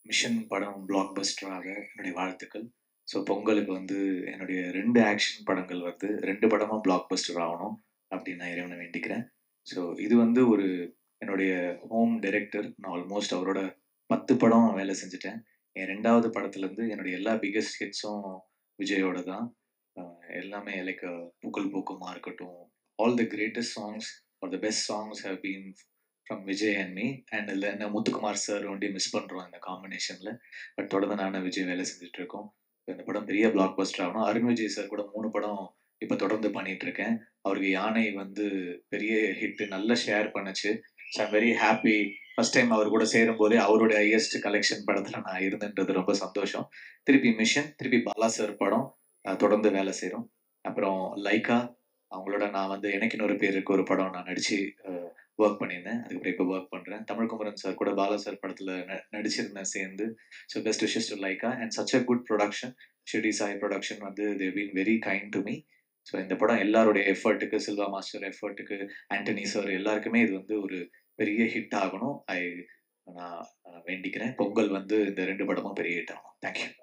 mission படம் black பஸ்டராக என்னுடைய வாழ்த்துக்கள் ஸோ பொங்கலுக்கு வந்து என்னுடைய ரெண்டு ஆக்ஷன் படங்கள் வந்து ரெண்டு படமும் பிளாக் பஸ்டர் ஆகணும் அப்படின்னு நான் இறைவனை வேண்டிக்கிறேன் ஸோ இது வந்து ஒரு என்னுடைய ஹோம் டைரக்டர் நான் ஆல்மோஸ்ட் அவரோட பத்து படம் வேலை செஞ்சுட்டேன் என் ரெண்டாவது படத்துலேருந்து என்னுடைய எல்லா பிக்கஸ்ட் ஹிட்ஸும் விஜயோட தான் அஹ் எல்லாமே லைக் பூக்கள் பூக்குமா இருக்கட்டும் all the greatest songs are the best songs have been from Vijay and me and இல்லை என்ன முத்துக்குமார் சார் ஒண்டி மிஸ் பண்ணுறோம் இந்த காம்பினேஷனில் பட் தொடர்ந்து நானும் விஜய் வேலை செஞ்சுட்டு இருக்கோம் இந்த படம் பெரிய பிளாக் பஸ்டர் ஆகணும் அருண் விஜய் சார் கூட மூணு படம் இப்போ தொடர்ந்து பண்ணிட்டு இருக்கேன் அவருக்கு யானை வந்து பெரிய ஹிட் நல்ல ஷேர் பண்ணுச்சு so I'm very happy first time அவர் கூட சேரும் போதே அவருடைய ஹையஸ்ட் கலெக்ஷன் படத்துல நான் இருந்தேன்றது ரொம்ப சந்தோஷம் திருப்பி மிஷன் திருப்பி பாலா சார் படம் அஹ், தொடர்ந்து வேலை செய்கிறோம் அப்புறம் லைக்கா அவங்களோட நான் வந்து எனக்கு இன்னொரு பேருக்கு ஒரு படம் நான் நடிச்சு ஒர்க் பண்ணியிருந்தேன் அதுக்கப்புறம் இப்போ ஒர்க் பண்ணுறேன் தமிழ் குமரன் சார் கூட பாலா சார் படத்தில் நடிச்சிருந்தேன் சேர்ந்து so best wishes to Lyca and such a good production Shirdi Sai production வந்து they been very kind to me so இந்த படம் எல்லாருடைய எஃபர்ட்டுக்கு சில்வா மாஸ்டர் எஃபர்ட்டுக்கு ஆண்டனி சார் எல்லாருக்குமே இது வந்து ஒரு பெரிய ஹிட் ஆகணும் ஐ நான் அஹ், வேண்டிக்கிறேன் பொங்கல் வந்து இந்த ரெண்டு படமும் பெரிய ஹிட் ஆகணும் தேங்க்யூ